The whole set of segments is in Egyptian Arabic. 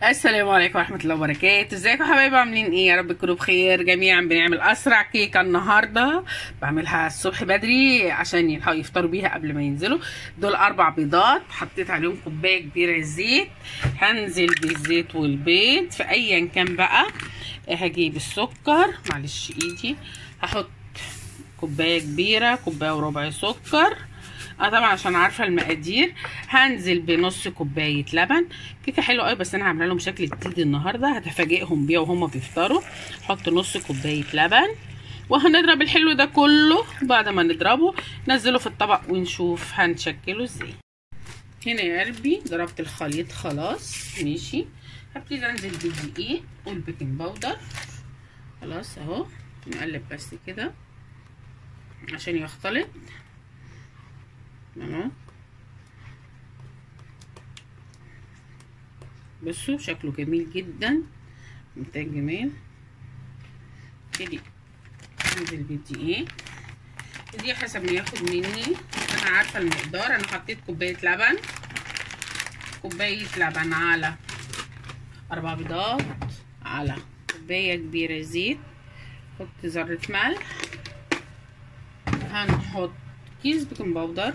السلام عليكم ورحمة الله وبركاته ازيكم يا حبايبي عاملين ايه يا رب تكونوا بخير جميعا بنعمل اسرع كيكة النهاردة بعملها الصبح بدري عشان يلحقوا يفطروا بيها قبل ما ينزلوا دول اربع بيضات حطيت عليهم كوباية كبيرة زيت هنزل بالزيت والبيض في ايا كان بقى هجيب السكر معلش ايدي هحط كوباية كبيرة كوباية وربع سكر اه طبعا عشان عارفه المقادير هنزل بنص كوبايه لبن كيكه حلوه قوي بس انا هعملها لهم شكل جديد النهارده هتفاجئهم بيها وهم بيفطروا حط نص كوبايه لبن وهنضرب الحلو ده كله بعد ما نضربه نزله في الطبق ونشوف هنشكله ازاي هنا يا قلبي ضربت الخليط خلاص ماشي هبتدي انزل بالدقيق والبيكنج باودر خلاص اهو نقلب بس كده عشان يختلط اهو بصوا شكله جميل جدا منتهى الجمال ابتدي انزل بالدقيق دي حسب ما ياخد مني انا عارفه المقدار انا حطيت كوبايه لبن كوبايه لبن على اربع بيضات على كوبايه كبيره زيت حط ذره ملح هنحط كيس بيكنج باودر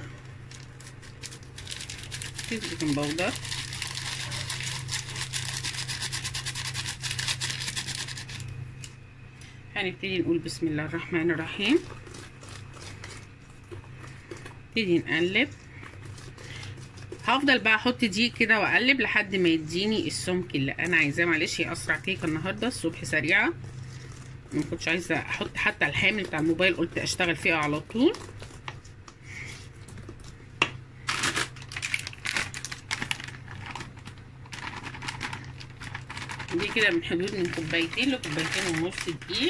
كيس بيكنج باودر هنبتدي نقول بسم الله الرحمن الرحيم نبتدي نقلب هفضل بقى احط دي كده واقلب لحد ما يديني السمك اللي انا عايزاه معلش هي اسرع كيكه النهارده الصبح سريعه ما كنتش عايزه احط حتى الحامل بتاع الموبايل قلت اشتغل فيها على طول دي كده من حدود من كوبايتين لكوبايتين ونص دقيق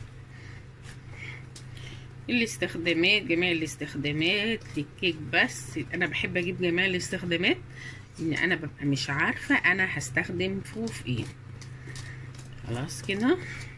الاستخدامات جميع الاستخدامات للكيك بس انا بحب اجيب جميع الاستخدامات ان انا ببقى مش عارفه انا هستخدم فوف ايه خلاص كده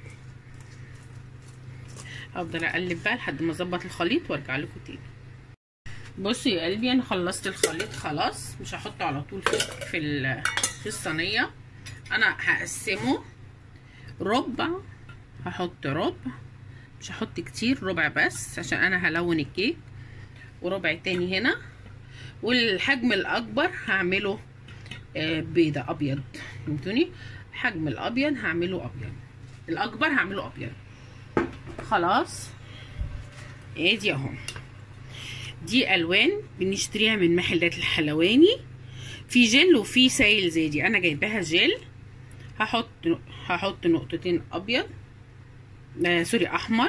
افضل اقلب بقى لحد ما اظبط الخليط وارجع لكم تاني بصوا يا قلبي انا خلصت الخليط خلاص مش هحطه على طول في في, في الصينيه انا هقسمه ربع هحط ربع مش هحط كتير ربع بس عشان انا هلون الكيك وربع تاني هنا والحجم الاكبر هعمله بيضة ابيض فهمتوني الحجم الابيض هعمله ابيض الاكبر هعمله ابيض خلاص ادي اهو دي الوان بنشتريها من محلات الحلواني في جل وفي سايل زي دي انا جايباها جل هحط هحط نقطتين ابيض آه سوري احمر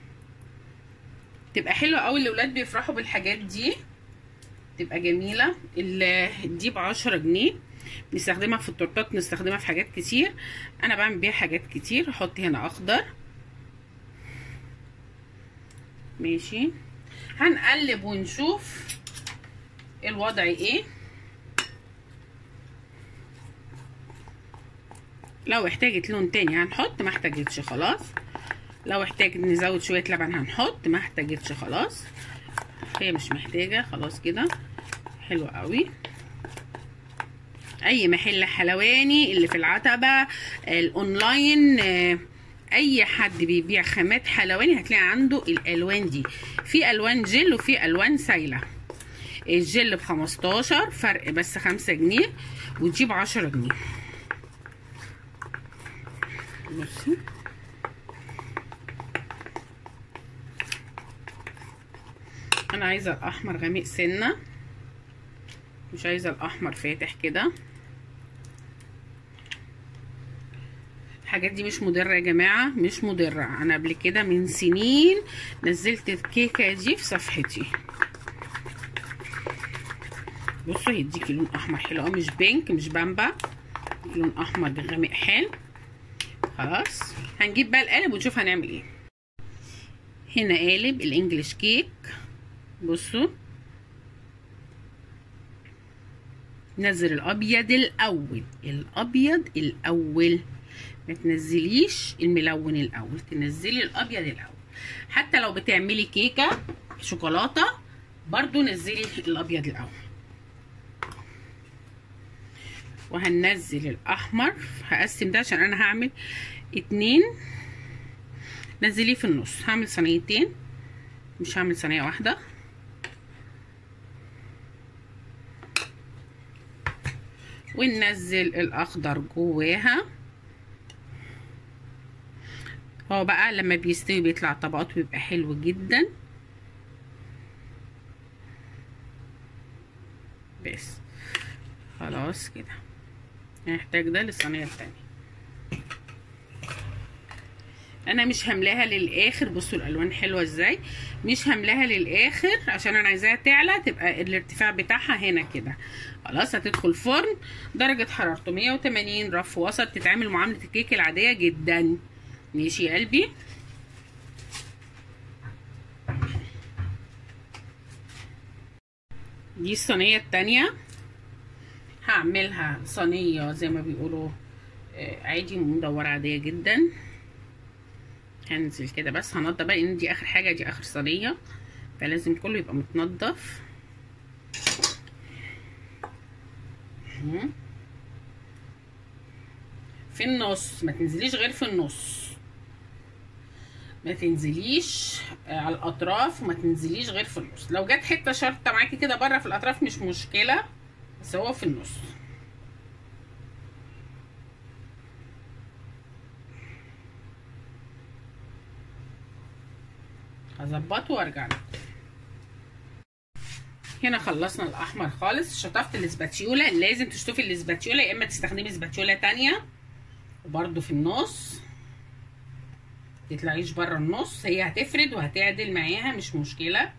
تبقى حلوه قوي الاولاد بيفرحوا بالحاجات دي تبقى جميله دي بعشرة جنيه بنستخدمها في التورتات بنستخدمها في حاجات كتير انا بعمل بيها حاجات كتير احط هنا اخضر ماشي هنقلب ونشوف الوضع ايه لو احتاجت لون تاني هنحط ما احتاجتش خلاص لو احتاجت نزود شويه لبن هنحط ما احتاجتش خلاص هي مش محتاجه خلاص كده حلو قوي اي محل حلواني اللي في العتبه الاونلاين اي حد بيبيع خامات حلواني هتلاقي عنده الالوان دي في الوان جل وفي الوان سايله الجل ب 15 فرق بس 5 جنيه ودي ب 10 جنيه بصي انا عايزه الاحمر غامق سنه مش عايزه الاحمر فاتح كده الحاجات دي مش مضره يا جماعه مش مضره انا قبل كده من سنين نزلت الكيكه دي في صفحتي بصوا هيديكي لون احمر حلو قوي مش بينك مش بامبا لون احمر غامق حلو خلاص هنجيب بقى القالب ونشوف هنعمل ايه هنا قالب الانجليش كيك بصوا نزل الابيض الاول الابيض الاول ما تنزليش الملون الاول تنزلي الابيض الاول حتى لو بتعملي كيكه شوكولاته برضو نزلي الابيض الاول وهننزل الاحمر هقسم ده عشان انا هعمل اتنين نزليه في النص هعمل صينيتين مش هعمل صينيه واحده وننزل الاخضر جواها هو بقى لما بيستوي بيطلع طبقات بيبقى حلو جدا بس خلاص كده هنحتاج ده للصينيه التانية انا مش هملاها للاخر بصوا الالوان حلوه ازاي مش هملاها للاخر عشان انا عايزاها تعلى تبقى الارتفاع بتاعها هنا كده خلاص هتدخل فرن درجه حرارته 180 رف وسط تتعمل معامله الكيك العاديه جدا ماشي يا قلبي دي الصينيه التانية هعملها صينيه زي ما بيقولوا عادي مدوره عاديه جدا هنزل كده بس هنضف بقى ان دي اخر حاجه دي اخر صينيه فلازم كله يبقى متنضف في النص ما تنزليش غير في النص ما تنزليش على الاطراف وما تنزليش غير في النص لو جت حته شرطه معاكي كده بره في الاطراف مش مشكله بس هو في النص هظبطه وارجع لكم هنا خلصنا الاحمر خالص شطفت الاسباتيولا لازم تشطفي الاسباتيولا يا اما تستخدمي اسباتيولا تانية وبرده في النص متطلعيش بره النص هي هتفرد وهتعدل معاها مش مشكله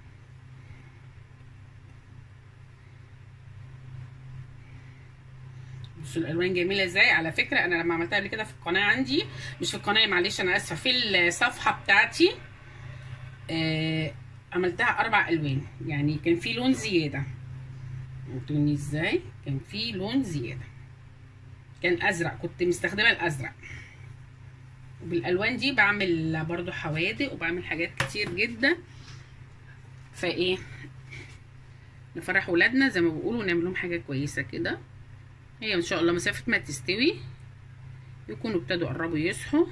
بصوا الالوان جميله ازاي على فكره انا لما عملتها قبل كده في القناه عندي مش في القناه معلش انا اسفه في الصفحه بتاعتي آه عملتها اربع الوان يعني كان في لون زياده فهمتوني ازاي كان في لون زياده كان ازرق كنت مستخدمه الازرق وبالالوان دي بعمل برضو حوادق وبعمل حاجات كتير جدا فايه نفرح ولادنا زي ما بيقولوا ونعمل لهم حاجه كويسه كده هي ان شاء الله مسافه ما تستوي يكونوا ابتدوا قربوا يصحوا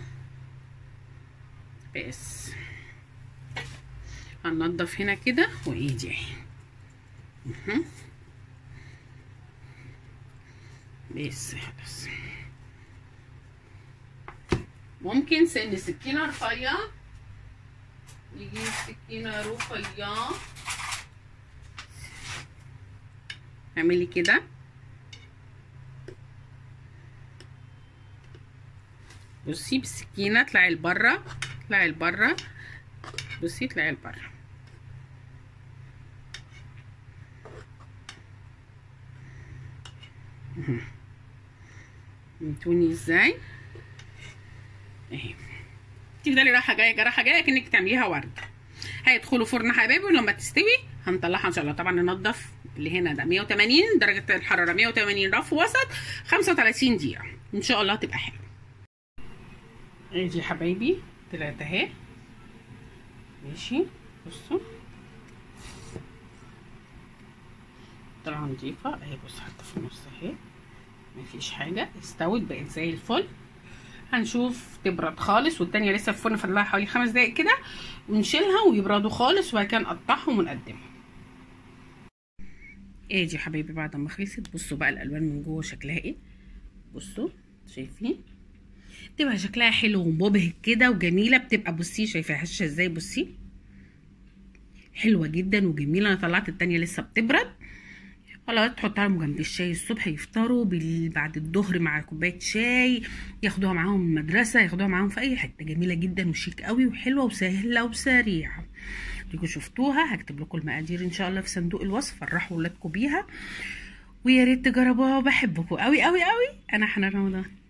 بس هننضف هنا كده وايدي اهي بس خلاص ممكن سن سكينه رفيع يجيب سكينه رفيع اعملي كده بصي بالسكينه اطلعي لبره اطلعي لبره بصي اطلعي لبره فهمتوني ازاي اهي تفضلي رايحه جايه رايحه جايه كانك تعمليها ورد هيدخلوا فرن حبايبي ولما تستوي هنطلعها ان شاء الله طبعا ننضف اللي هنا ده 180 درجه الحراره 180 رف وسط 35 دقيقه ان شاء الله تبقى حلوه ادي يا حبايبي طلعت اهي ماشي بصوا طالعه نضيفه اهي بص حتى في النص اهي مفيش حاجه استوت بقت زي الفل هنشوف تبرد خالص والتانية لسه في الفرن فضلها حوالي خمس دقايق كده ونشيلها ويبردوا خالص وبعد كده نقطعهم ونقدمهم ايه دي يا حبايبي بعد ما خلصت بصوا بقى الالوان من جوه شكلها ايه بصوا شايفين تبقى شكلها حلو ومبهج كده وجميله بتبقى بصي شايفاها هشه ازاي بصي حلوه جدا وجميله انا طلعت التانية لسه بتبرد خلاص تحطها لهم جنب الشاي الصبح يفطروا بال... بعد الظهر مع كوبايه شاي ياخدوها معاهم المدرسه ياخدوها معاهم في اي حته جميله جدا وشيك قوي وحلوه وسهله وسريعه تيجوا شفتوها هكتب لكم المقادير ان شاء الله في صندوق الوصف فرحوا ولادكم بيها ويا ريت تجربوها وبحبكم قوي قوي قوي انا حنان رمضان